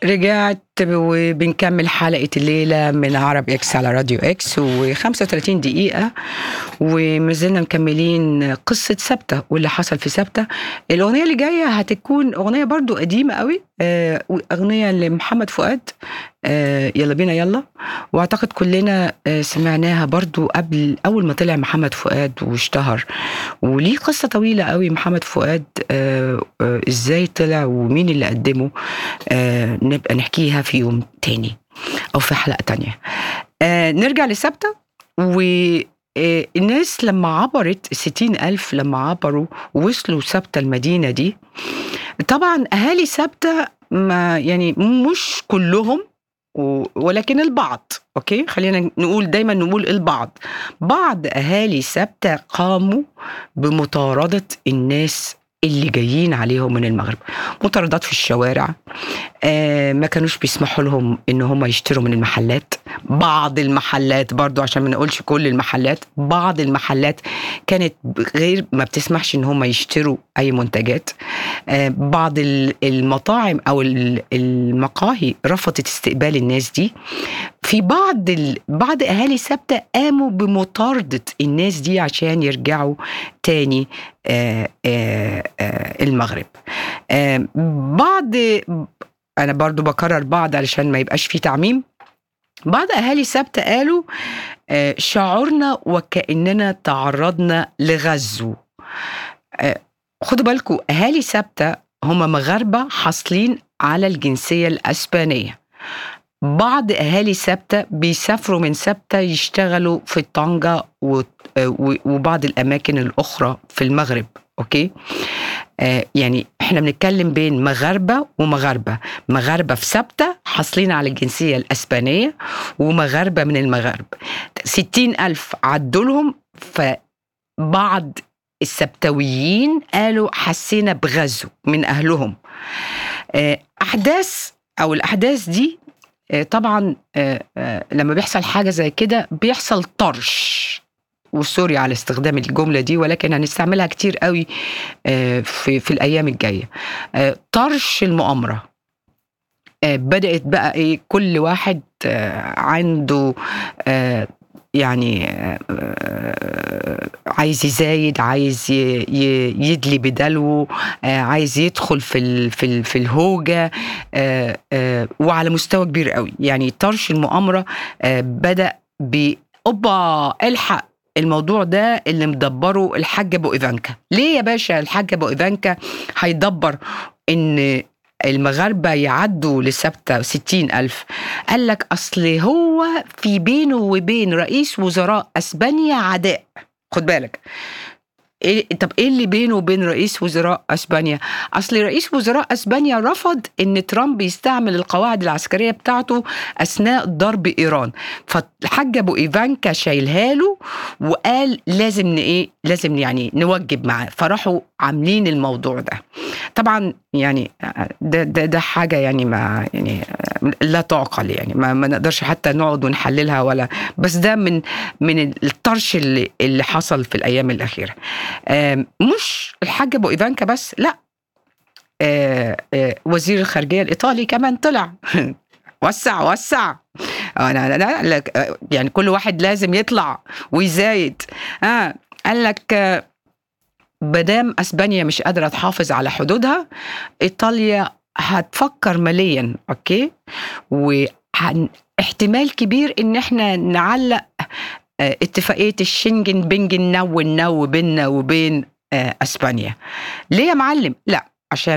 رجعت وبنكمل حلقة الليلة من عرب اكس على راديو اكس و35 دقيقة وما زلنا مكملين قصة ثابتة واللي حصل في ثابتة الأغنية اللي جاية هتكون أغنية برضو قديمة قوي آه، أغنية لمحمد فؤاد آه، يلا بينا يلا واعتقد كلنا آه، سمعناها برضو قبل اول ما طلع محمد فؤاد واشتهر وليه قصه طويله قوي محمد فؤاد آه، آه، ازاي طلع ومين اللي قدمه آه، نبقى نحكيها في يوم تاني او في حلقه تانية آه، نرجع لثابته والناس لما عبرت الستين ألف لما عبروا ووصلوا ثابته المدينة دي طبعا أهالي ثابته ما يعني مش كلهم و- ولكن البعض اوكي خلينا نقول دايما نقول البعض بعض اهالي ثابته قاموا بمطارده الناس اللي جايين عليهم من المغرب مطاردات في الشوارع آه ما كانوش بيسمحوا لهم ان هم يشتروا من المحلات بعض المحلات برضو عشان ما نقولش كل المحلات بعض المحلات كانت غير ما بتسمحش ان هم يشتروا اي منتجات آه بعض ال- المطاعم او ال- المقاهي رفضت استقبال الناس دي في بعض ال... بعض اهالي ثابته قاموا بمطارده الناس دي عشان يرجعوا تاني آه آه آه المغرب آه بعض انا برضو بكرر بعض علشان ما يبقاش في تعميم بعض اهالي ثابته قالوا آه شعرنا وكاننا تعرضنا لغزو آه خدوا بالكم اهالي ثابته هم مغاربه حاصلين على الجنسيه الاسبانيه بعض اهالي ثابته بيسافروا من ثابته يشتغلوا في طنجه و- و- وبعض الاماكن الاخرى في المغرب اوكي آه يعني احنا بنتكلم بين مغاربه ومغاربه مغاربه في ثابته حاصلين على الجنسيه الاسبانيه ومغاربه من المغارب ستين ألف عدوا لهم فبعض السبتويين قالوا حسينا بغزو من أهلهم آه، أحداث أو الأحداث دي آه، طبعا آه، آه، لما بيحصل حاجة زي كده بيحصل طرش وسوري على استخدام الجملة دي ولكن هنستعملها كتير قوي آه، في, في الأيام الجاية آه، طرش المؤامرة آه، بدأت بقى إيه كل واحد آه، عنده آه، يعني آه، آه، عايز يزايد عايز ي- ي- يدلي بدلوه آه، عايز يدخل في ال في ال في الهوجه آه، آه، وعلى مستوى كبير قوي يعني طرش المؤامره آه، بدا ب اوبا الحق الموضوع ده اللي مدبره الحاج ابو ايفانكا ليه يا باشا الحاج ابو ايفانكا هيدبر ان المغاربة يعدوا لثابتة ستين ألف قال لك أصل هو في بينه وبين رئيس وزراء أسبانيا عداء خد بالك إيه طب ايه اللي بينه وبين رئيس وزراء اسبانيا؟ اصل رئيس وزراء اسبانيا رفض ان ترامب يستعمل القواعد العسكريه بتاعته اثناء ضرب ايران، فالحاج ابو ايفانكا شايلها له وقال لازم ن- ايه؟ لازم يعني نوجب معاه، فراحوا عاملين الموضوع ده. طبعا يعني ده ده ده حاجه يعني ما يعني لا تعقل يعني ما, ما نقدرش حتى نقعد ونحللها ولا بس ده من من الطرش اللي اللي حصل في الايام الاخيره. آم، مش الحاج ابو ايفانكا بس لا آه، آه، وزير الخارجيه الايطالي كمان طلع وسع وسع انا انا لك آه، يعني كل واحد لازم يطلع ويزايد اه قال لك آه، مادام اسبانيا مش قادره تحافظ على حدودها ايطاليا هتفكر ماليا اوكي واحتمال كبير ان احنا نعلق آه، اتفاقيه الشنجن بنجن نو النو بيننا وبين آه، اسبانيا ليه يا معلم لا عشان